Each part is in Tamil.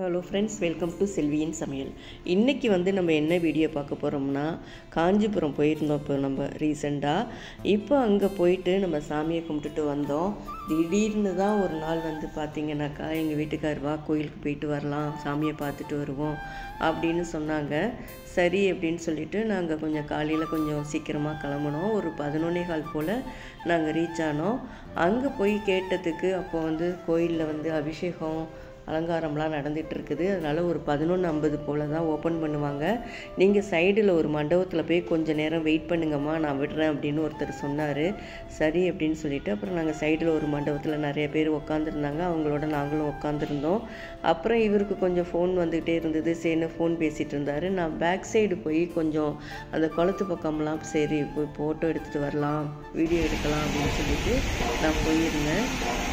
ஹலோ ஃப்ரெண்ட்ஸ் வெல்கம் டு செல்வியின் சமையல் இன்றைக்கி வந்து நம்ம என்ன வீடியோ பார்க்க போகிறோம்னா காஞ்சிபுரம் போயிருந்தோம் இப்போ நம்ம ரீசெண்டாக இப்போ அங்கே போயிட்டு நம்ம சாமியை கும்பிட்டுட்டு வந்தோம் திடீர்னு தான் ஒரு நாள் வந்து பார்த்திங்கனாக்கா எங்கள் வீட்டுக்கார் வா கோயிலுக்கு போயிட்டு வரலாம் சாமியை பார்த்துட்டு வருவோம் அப்படின்னு சொன்னாங்க சரி அப்படின்னு சொல்லிட்டு நாங்கள் கொஞ்சம் காலையில் கொஞ்சம் சீக்கிரமாக கிளம்புனோம் ஒரு பதினொன்னே கால் போல் நாங்கள் ரீச் ஆனோம் அங்கே போய் கேட்டதுக்கு அப்போ வந்து கோயிலில் வந்து அபிஷேகம் அலங்காரம்லாம் நடந்துகிட்டு இருக்குது அதனால் ஒரு பதினொன்று ஐம்பது போல் தான் ஓப்பன் பண்ணுவாங்க நீங்கள் சைடில் ஒரு மண்டபத்தில் போய் கொஞ்சம் நேரம் வெயிட் பண்ணுங்கம்மா நான் விடுறேன் அப்படின்னு ஒருத்தர் சொன்னார் சரி அப்படின்னு சொல்லிட்டு அப்புறம் நாங்கள் சைடில் ஒரு மண்டபத்தில் நிறைய பேர் உட்காந்துருந்தாங்க அவங்களோட நாங்களும் உட்காந்துருந்தோம் அப்புறம் இவருக்கு கொஞ்சம் ஃபோன் வந்துக்கிட்டே இருந்தது சரின்னு ஃபோன் பேசிகிட்டு இருந்தார் நான் பேக் சைடு போய் கொஞ்சம் அந்த குளத்து பக்கம்லாம் சரி போய் ஃபோட்டோ எடுத்துகிட்டு வரலாம் வீடியோ எடுக்கலாம் அப்படின்னு சொல்லிட்டு நான் போயிருந்தேன்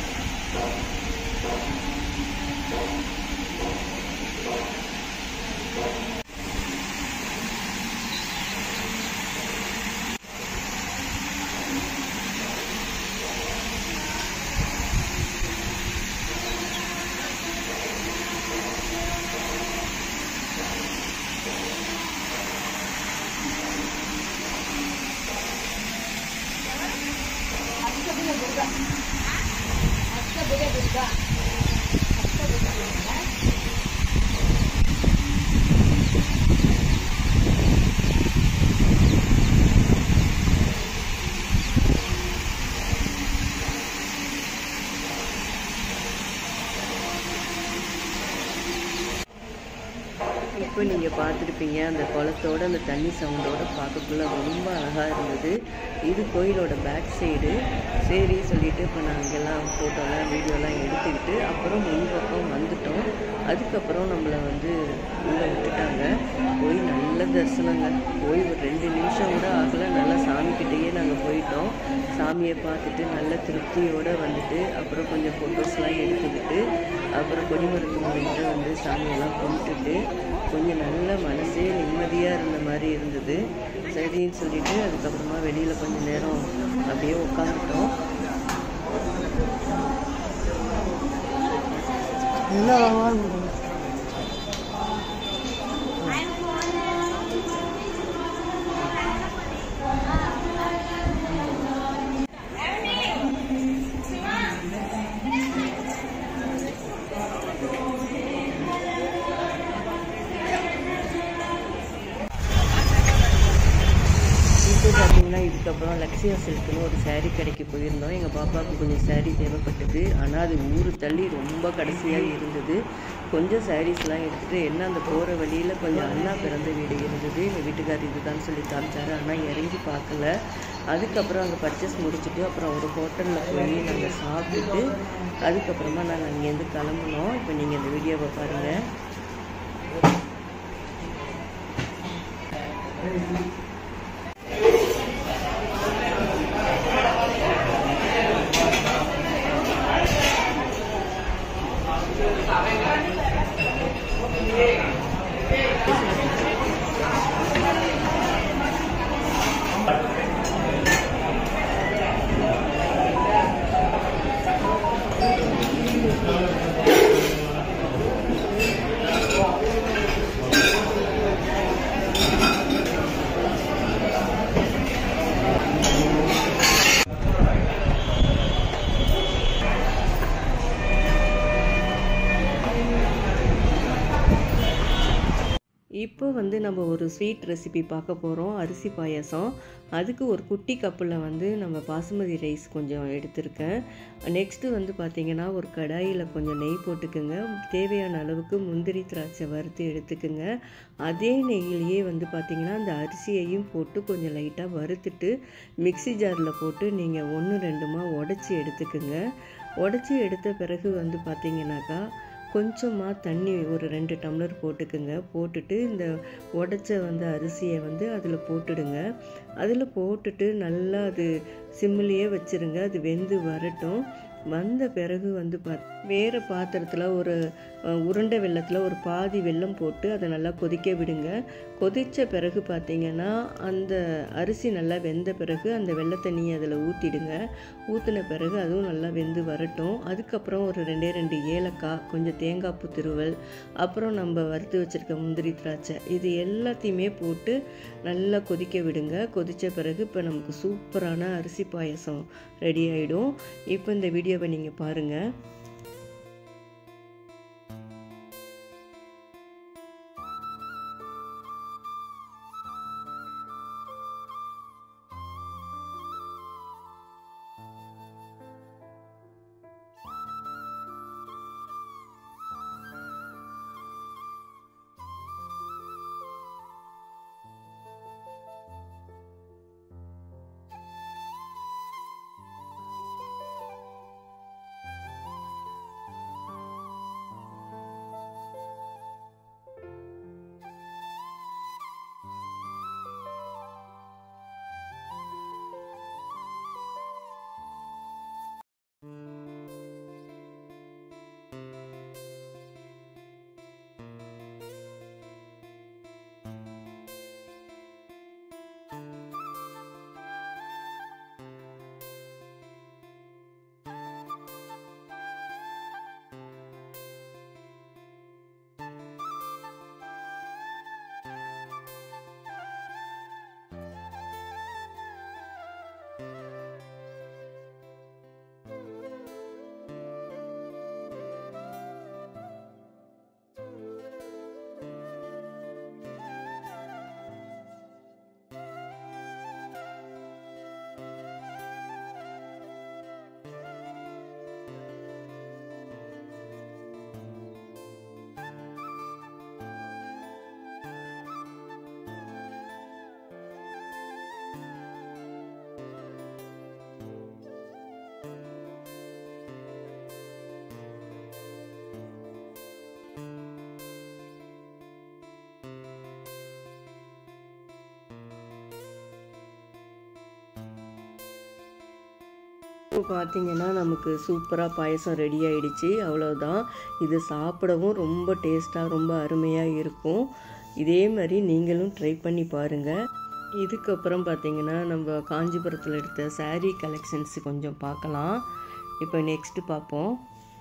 இப்போ நீங்கள் பார்த்துருப்பீங்க அந்த குளத்தோட அந்த தண்ணி சவுண்டோட பார்க்கக்குள்ள ரொம்ப அழகாக இருந்தது இது கோயிலோட பேக் சைடு சரி சொல்லிட்டு இப்போ நாங்கள் எல்லாம் ஃபோட்டோலாம் வீடியோலாம் எடுத்துக்கிட்டு அப்புறம் முன்பக்கம் வந்துட்டோம் அதுக்கப்புறம் நம்மளை வந்து உள்ளே விட்டுட்டாங்க போய் நல்ல தரிசனங்க போய் ஒரு ரெண்டு நிமிஷம் கூட ஆகலை நல்லா சாமிக்கிட்டேயே நாங்கள் போயிட்டோம் சாமியை பார்த்துட்டு நல்ல திருப்தியோடு வந்துட்டு அப்புறம் கொஞ்சம் ஃபோட்டோஸ்லாம் எடுத்துக்கிட்டு அப்புறம் கொடிமருத்துவமனைகிட்ட வந்து சாமியெல்லாம் கும்பிட்டுட்டு கொஞ்சம் நல்ல மனசே நிம்மதியாக இருந்த மாதிரி இருந்தது சரின்னு சொல்லிட்டு அதுக்கப்புறமா வெளியில் கொஞ்சம் நேரம் அப்படியே உட்காந்துட்டோம் இப்போ பார்த்தீங்கன்னா இதுக்கப்புறம் லக்ஷியா சில்க்னு ஒரு saree கடைக்கு போயிருந்தோம் எங்கள் பாப்பாவுக்கு கொஞ்சம் saree தேவைப்பட்டது ஆனால் அது ஊர் தள்ளி ரொம்ப கடைசியாக இருந்தது கொஞ்சம் சாரீஸ்லாம் எடுத்துகிட்டு என்ன அந்த போகிற வழியில் கொஞ்சம் அண்ணா பிறந்த வீடு இருந்தது எங்கள் வீட்டுக்கார் இதுதான் சொல்லி காமிச்சாரு ஆனால் இறங்கி பார்க்கல அதுக்கப்புறம் அங்கே பர்ச்சேஸ் முடிச்சுட்டு அப்புறம் ஒரு ஹோட்டலில் போய் நாங்கள் சாப்பிட்டுட்டு அதுக்கப்புறமா நாங்கள் அங்கேருந்து கிளம்புனோம் இப்போ நீங்கள் இந்த வீடியோவை பாருங்கள் இப்போ வந்து நம்ம ஒரு ஸ்வீட் ரெசிபி பார்க்க போகிறோம் அரிசி பாயாசம் அதுக்கு ஒரு குட்டி கப்பில் வந்து நம்ம பாசுமதி ரைஸ் கொஞ்சம் எடுத்திருக்கேன் நெக்ஸ்ட்டு வந்து பார்த்திங்கன்னா ஒரு கடாயில் கொஞ்சம் நெய் போட்டுக்குங்க தேவையான அளவுக்கு முந்திரி திராட்சை வறுத்து எடுத்துக்குங்க அதே நெய்யிலேயே வந்து பார்த்திங்கன்னா அந்த அரிசியையும் போட்டு கொஞ்சம் லைட்டாக வறுத்துட்டு மிக்ஸி ஜாரில் போட்டு நீங்கள் ஒன்று ரெண்டுமா உடச்சி எடுத்துக்குங்க உடச்சி எடுத்த பிறகு வந்து பார்த்திங்கனாக்கா கொஞ்சமாக தண்ணி ஒரு ரெண்டு டம்ளர் போட்டுக்குங்க போட்டுட்டு இந்த உடச்ச வந்து அரிசியை வந்து அதில் போட்டுடுங்க அதில் போட்டுட்டு நல்லா அது சிம்மிலேயே வச்சுருங்க அது வெந்து வரட்டும் வந்த பிறகு வந்து பார்த்து வேறு பாத்திரத்தில் ஒரு அஹ், உருண்டை வெள்ளத்தில் ஒரு பாதி வெல்லம் போட்டு அதை நல்லா கொதிக்க விடுங்க கொதித்த பிறகு பார்த்தீங்கன்னா அந்த அரிசி நல்லா வெந்த பிறகு அந்த வெள்ளை தண்ணியை அதில் ஊற்றிடுங்க ஊற்றின பிறகு அதுவும் நல்லா வெந்து வரட்டும் அதுக்கப்புறம் ஒரு ரெண்டே ரெண்டு ஏலக்காய் கொஞ்சம் தேங்காய் பூ திருவல் அப்புறம் நம்ம வறுத்து வச்சுருக்க முந்திரி திராட்சை இது எல்லாத்தையுமே போட்டு நல்லா கொதிக்க விடுங்க கொதித்த பிறகு இப்போ நமக்கு சூப்பரான அரிசி பாயசம் ரெடி ஆகிடும் இப்போ இந்த வீடியோவை நீங்கள் பாருங்கள் இப்போ பார்த்தீங்கன்னா நமக்கு சூப்பராக பாயசம் ரெடி ஆயிடுச்சு அவ்வளோதான் இது சாப்பிடவும் ரொம்ப டேஸ்ட்டாக ரொம்ப அருமையாக இருக்கும் இதே மாதிரி நீங்களும் ட்ரை பண்ணி பாருங்கள் இதுக்கப்புறம் பார்த்தீங்கன்னா நம்ம காஞ்சிபுரத்தில் எடுத்த saree கலெக்ஷன்ஸ் கொஞ்சம் பார்க்கலாம் இப்போ நெக்ஸ்ட்டு பார்ப்போம்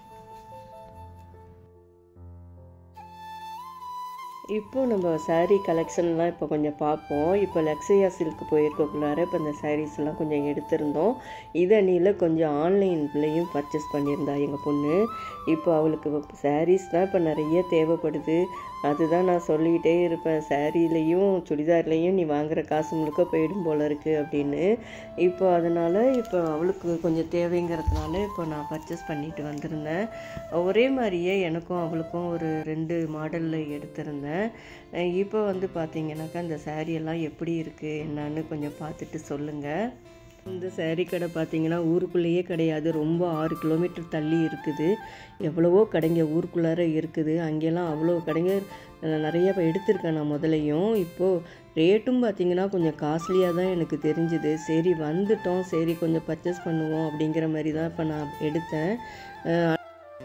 இப்போ நம்ம saree கலெக்ஷன்லாம் இப்போ கொஞ்சம் பார்ப்போம் இப்போ லக்ஸையா சில்க் போயிருக்கக்குள்ளார இப்போ இந்த sarees எல்லாம் கொஞ்சம் எடுத்திருந்தோம் இதனியில் கொஞ்சம் ஆன்லைன்லேயும் பர்ச்சேஸ் பண்ணியிருந்தா எங்கள் பொண்ணு இப்போ அவளுக்கு sarees தான் இப்போ நிறைய தேவைப்படுது அதுதான் நான் சொல்லிக்கிட்டே இருப்பேன் சாரீலையும் சுடிதார்லேயும் நீ வாங்குற காசு முழுக்க போயிடும் போல இருக்குது அப்படின்னு இப்போ அதனால் இப்போ அவளுக்கு கொஞ்சம் தேவைங்கிறதுனால இப்போ நான் பர்ச்சேஸ் பண்ணிட்டு வந்திருந்தேன் ஒரே மாதிரியே எனக்கும் அவளுக்கும் ஒரு ரெண்டு மாடலில் எடுத்திருந்தேன் அஹ் இப்போ வந்து பார்த்தீங்கன்னாக்கா இந்த saree எல்லாம் எப்படி இருக்குது என்னன்னு கொஞ்சம் பார்த்துட்டு சொல்லுங்கள் இந்த saree கடை பார்த்தீங்கன்னா ஊருக்குள்ளேயே கிடையாது ரொம்ப ஆறு கிலோமீட்டர் தள்ளி இருக்குது எவ்வளவோ கடைங்க ஊருக்குள்ளார இருக்குது அங்கெல்லாம் அவ்வளோ கடைங்க அஹ், நிறைய இப்போ எடுத்திருக்கேன் நான் முதலையும் இப்போது ரேட்டும் பார்த்தீங்கன்னா கொஞ்சம் காஸ்ட்லியாக தான் எனக்கு தெரிஞ்சுது சரி வந்துட்டோம் சரி கொஞ்சம் பர்ச்சேஸ் பண்ணுவோம் அப்படிங்கிற மாதிரி தான் இப்போ நான் எடுத்தேன் அஹ்,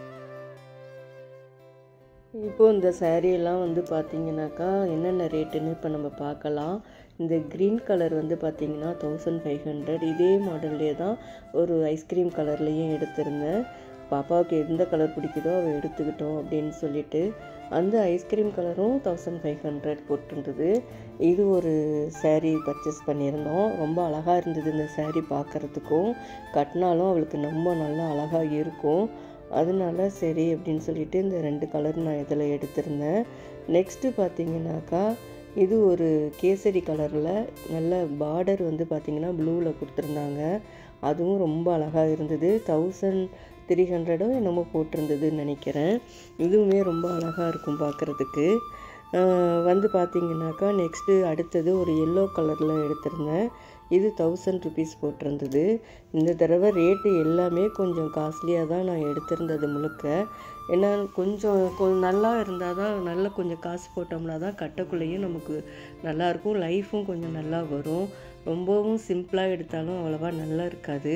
இப்போ இந்த saree எல்லாம் வந்து பார்த்தீங்கன்னாக்கா என்னென்ன ரேட்டுன்னு இப்போ நம்ம பார்க்கலாம் இந்த க்ரீன் கலர் வந்து பார்த்தீங்கன்னா தௌசண்ட் ஃபைவ் ஹண்ட்ரட் இதே மாடல்லே தான் ஒரு ஐஸ்கிரீம் கலர்லேயும் எடுத்திருந்தேன் பாப்பாவுக்கு எந்த கலர் பிடிக்குதோ அவள் எடுத்துக்கிட்டோம் அப்படின்னு சொல்லிட்டு அந்த ஐஸ்கிரீம் கலரும் தௌசண்ட் ஃபைவ் ஹண்ட்ரட் போட்டிருந்தது இது ஒரு saree பர்ச்சேஸ் பண்ணியிருந்தோம் ரொம்ப அழகாக இருந்தது இந்த saree பார்க்குறதுக்கும் கட்டினாலும் அவளுக்கு ரொம்ப நல்லா அழகாக இருக்கும் அதனால சரி அப்படின்னு சொல்லிட்டு இந்த ரெண்டு கலர் நான் இதில் எடுத்திருந்தேன் நெக்ஸ்ட்டு பார்த்தீங்கன்னாக்கா இது ஒரு கேசரி கலரில் நல்ல பார்டர் வந்து பார்த்தீங்கன்னா ப்ளூவில் கொடுத்துருந்தாங்க அதுவும் ரொம்ப அழகாக இருந்தது தௌசண்ட் த்ரீ ஹண்ட்ரடோ என்னமோ போட்டிருந்ததுன்னு நினைக்கிறேன் இதுவுமே ரொம்ப அழகாக இருக்கும் பார்க்குறதுக்கு வந்து பார்த்தீங்கன்னாக்கா நெக்ஸ்ட்டு அடுத்தது ஒரு எல்லோ கலரில் எடுத்திருந்தேன் இது தௌசண்ட் ருபீஸ் போட்டிருந்தது இந்த தடவை ரேட்டு எல்லாமே கொஞ்சம் காஸ்ட்லியாக தான் நான் எடுத்திருந்தது முழுக்க ஏன்னா கொஞ்சம் கொஞ்சம் நல்லா இருந்தால் தான் நல்லா கொஞ்சம் காசு போட்டோம்னா தான் கட்டக்குள்ளேயும் நமக்கு நல்லாயிருக்கும் லைஃப்பும் கொஞ்சம் நல்லா வரும் ரொம்பவும் சிம்பிளாக எடுத்தாலும் அவ்வளோவா நல்லா இருக்காது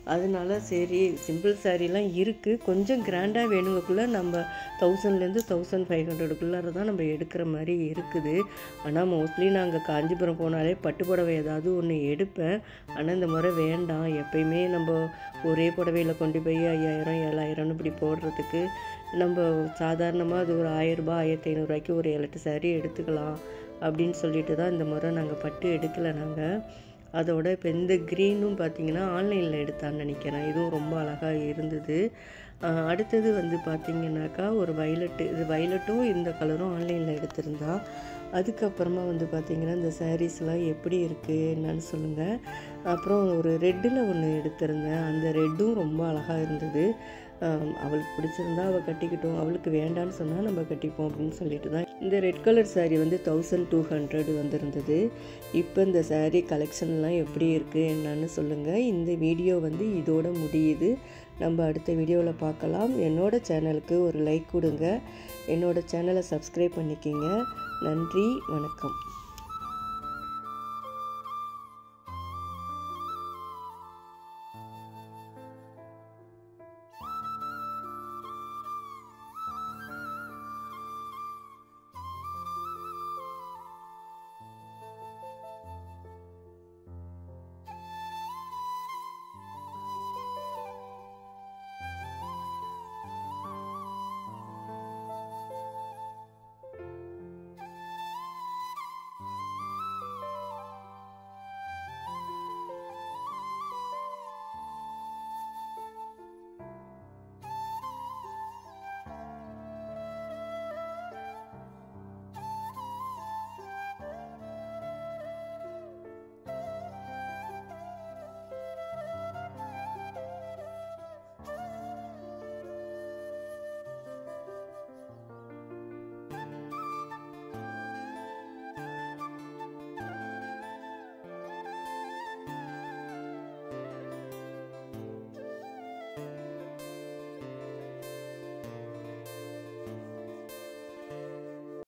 அதனால சரி சிம்பிள் சாரீலாம் இருக்குது கொஞ்சம் கிராண்டாக வேணுங்கக்குள்ளே நம்ம தௌசண்ட்லேருந்து தௌசண்ட் ஃபைவ் ஹண்ட்ரடுக்குள்ளார தான் நம்ம எடுக்கிற மாதிரி இருக்குது ஆனால் மோஸ்ட்லி நாங்கள் காஞ்சிபுரம் போனாலே பட்டு புடவை ஏதாவது ஒன்று எடுப்பேன் ஆனால் இந்த முறை வேண்டாம் எப்பயுமே நம்ம ஒரே புடவையில் கொண்டு போய் ஐயாயிரம் ஏழாயிரம்னு இப்படி போடுறதுக்கு நம்ம சாதாரணமாக அது ஒரு ஆயிரரூபா ஆயிரத்தி ஐநூறுரூவாய்க்கு ஒரு ஏழு எட்டு சாரீ எடுத்துக்கலாம் அப்படின்னு சொல்லிட்டு தான் இந்த முறை நாங்கள் பட்டு எடுக்கலை நாங்கள் அதோட இப்போ இந்த க்ரீனும் பார்த்தீங்கன்னா ஆன்லைனில் எடுத்தான்னு நினைக்கிறேன் இதுவும் ரொம்ப அழகாக இருந்தது ஆஹ் அடுத்தது வந்து பார்த்தீங்கன்னாக்கா ஒரு வயலட்டு இது வயலட்டும் இந்த கலரும் ஆன்லைனில் எடுத்திருந்தா அதுக்கப்புறமா வந்து பார்த்தீங்கன்னா இந்த சாரீஸ்லாம் எப்படி இருக்குது என்னன்னு சொல்லுங்கள் அப்புறம் ஒரு ரெட்டில் ஒன்று எடுத்திருந்தேன் அந்த ரெட்டும் ரொம்ப அழகாக இருந்தது ஆம், அவளுக்கு பிடிச்சிருந்தா அவள் கட்டிக்கிட்டோம் அவளுக்கு வேண்டான்னு சொன்னால் நம்ம கட்டிப்போம் அப்படின்னு சொல்லிட்டு தான் இந்த ரெட் கலர் saree வந்து தௌசண்ட் டூ ஹண்ட்ரட் வந்திருந்தது இப்போ இந்த saree கலெக்ஷன்லாம் எப்படி இருக்குது என்னன்னு சொல்லுங்கள் இந்த வீடியோ வந்து இதோட முடியுது நம்ம அடுத்த வீடியோவில் பார்க்கலாம் என்னோட சேனலுக்கு ஒரு லைக் கொடுங்க என்னோட சேனலை சப்ஸ்கிரைப் பண்ணிக்கிங்க நன்றி வணக்கம்